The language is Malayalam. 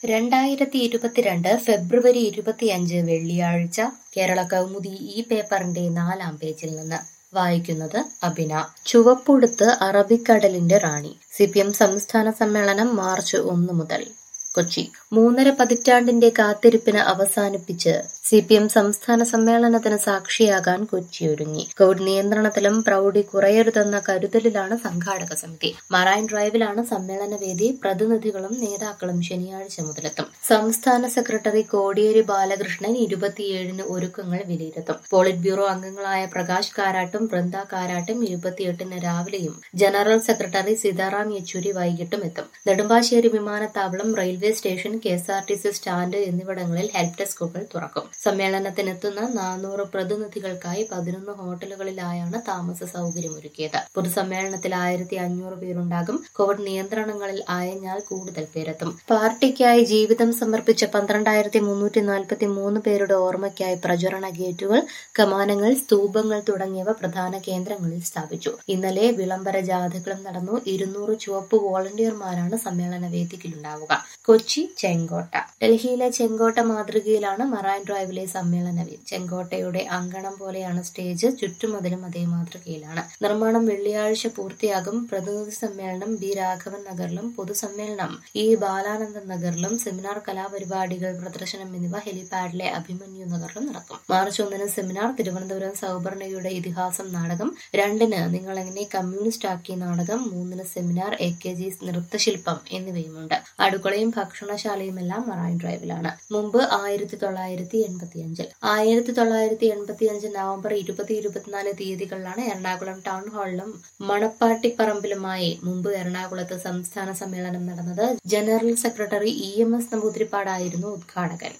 രണ്ടായിരത്തി ഇരുപത്തിരണ്ട് ഫെബ്രുവരി ഇരുപത്തിയഞ്ച് വെള്ളിയാഴ്ച കേരള കൗമുദി ഈ പേപ്പറിന്റെ നാലാം പേജിൽ നിന്ന് വായിക്കുന്നത് അബിന ചുവപ്പുടുത്ത് അറബിക്കടലിന്റെ റാണി സി പി എം സംസ്ഥാന സമ്മേളനം മാർച്ച് ഒന്ന് മുതൽ കൊച്ചി മൂന്നര പതിറ്റാണ്ടിന്റെ കാത്തിരിപ്പിന് അവസാനിപ്പിച്ച് സി പി എം സംസ്ഥാന സമ്മേളനത്തിന് സാക്ഷിയാകാൻ കൊച്ചി ഒരുങ്ങി കോവിഡ് നിയന്ത്രണത്തിലും പ്രൗഢി കുറയരുതെന്ന കരുതലിലാണ് സംഘാടക സമിതി മറൈൻ ഡ്രൈവിലാണ് സമ്മേളന വേദി പ്രതിനിധികളും നേതാക്കളും ശനിയാഴ്ച മുതലെത്തും സംസ്ഥാന സെക്രട്ടറി കോടിയേരി ബാലകൃഷ്ണൻ ഇരുപത്തിയേഴിന് ഒരുക്കങ്ങൾ വിലയിരുത്തും പോളിറ്റ് ബ്യൂറോ അംഗങ്ങളായ പ്രകാശ് കാരാട്ടും ബൃന്ദ കാരാട്ടും ഇരുപത്തിയെട്ടിന് രാവിലെയും ജനറൽ സെക്രട്ടറി സീതാറാം യെച്ചൂരി വൈകിട്ടും എത്തും നെടുമ്പാശ്ശേരി വിമാനത്താവളം railway station K S R T C stand എന്നിവിടങ്ങളിൽ ഹെൽപ്പ് ഡെസ്കുകൾ തുറക്കും സമ്മേളനത്തിനെത്തുന്ന നാനൂറ് പ്രതിനിധികൾക്കായി പതിനൊന്ന് ഹോട്ടലുകളിലായാണ് താമസ സൗകര്യമൊരുക്കിയത് പൊതുസമ്മേളനത്തിൽ ആയിരത്തി അഞ്ഞൂറ് പേരുണ്ടാകും കോവിഡ് നിയന്ത്രണങ്ങളിൽ ആയഞ്ഞാൽ കൂടുതൽ പേരെത്തും പാർട്ടിക്കായി ജീവിതം സമർപ്പിച്ച പന്ത്രണ്ടായിരത്തി മുന്നൂറ്റി നാൽപ്പത്തി മൂന്ന് പേരുടെ ഓർമ്മയ്ക്കായി പ്രചരണ ഗേറ്റുകൾ കമാനങ്ങൾ സ്തൂപങ്ങൾ തുടങ്ങിയവ പ്രധാന കേന്ദ്രങ്ങളിൽ സ്ഥാപിച്ചു ഇന്നലെ വിളംബര ജാഥകളും നടന്നു ഇരുന്നൂറ് ചുവപ്പ് വോളണ്ടിയർമാരാണ് സമ്മേളന വേദിയിലുണ്ടാവുക കൊച്ചി ചെങ്കോട്ട ഡൽഹിയിലെ ചെങ്കോട്ട മാതൃകയിലാണ് മറൈൻ ഡ്രൈവിലെ സമ്മേളന വേദി ചെങ്കോട്ടയുടെ അങ്കണം പോലെയാണ് സ്റ്റേജ് ചുറ്റുമതിലും അതേ മാതൃകയിലാണ് നിർമ്മാണം വെള്ളിയാഴ്ച പൂർത്തിയാകും പ്രതിനിധി സമ്മേളനം ബി രാഘവൻ നഗറിലും പൊതുസമ്മേളനം ഇ ബാലാനന്ദൻ നഗറിലും സെമിനാർ കലാപരിപാടികൾ പ്രദർശനം എന്നിവ ഹെലിപാഡിലെ അഭിമന്യു നഗറിലും നടക്കും മാർച്ച് ഒന്നിന് സെമിനാർ തിരുവനന്തപുരം സൗപർണയുടെ ഇതിഹാസം നാടകം രണ്ടിന് നിങ്ങൾ എങ്ങനെ കമ്മ്യൂണിസ്റ്റ് ആക്കി നാടകം മൂന്നിന് സെമിനാർ എ കെ ജി നൃത്തശില്പം എന്നിവയുമുണ്ട് അടുക്കളയും ഭക്ഷണശാലയുമെല്ലാം മറൈൻ ഡ്രൈവിലാണ് മുമ്പ് ആയിരത്തി തൊള്ളായിരത്തി എൺപത്തിയഞ്ചിൽ ആയിരത്തി തൊള്ളായിരത്തി എൺപത്തിയഞ്ച് നവംബർ ഇരുപത്തി ഇരുപത്തിനാല് തീയതികളിലാണ് എറണാകുളം ടൗൺ ഹാളിലും മണപ്പാട്ടിപ്പറമ്പിലുമായി മുമ്പ് എറണാകുളത്ത് സംസ്ഥാന സമ്മേളനം നടന്നത് general secretary E M S നമ്പൂതിരിപ്പാടായിരുന്നു ഉദ്ഘാടകൻ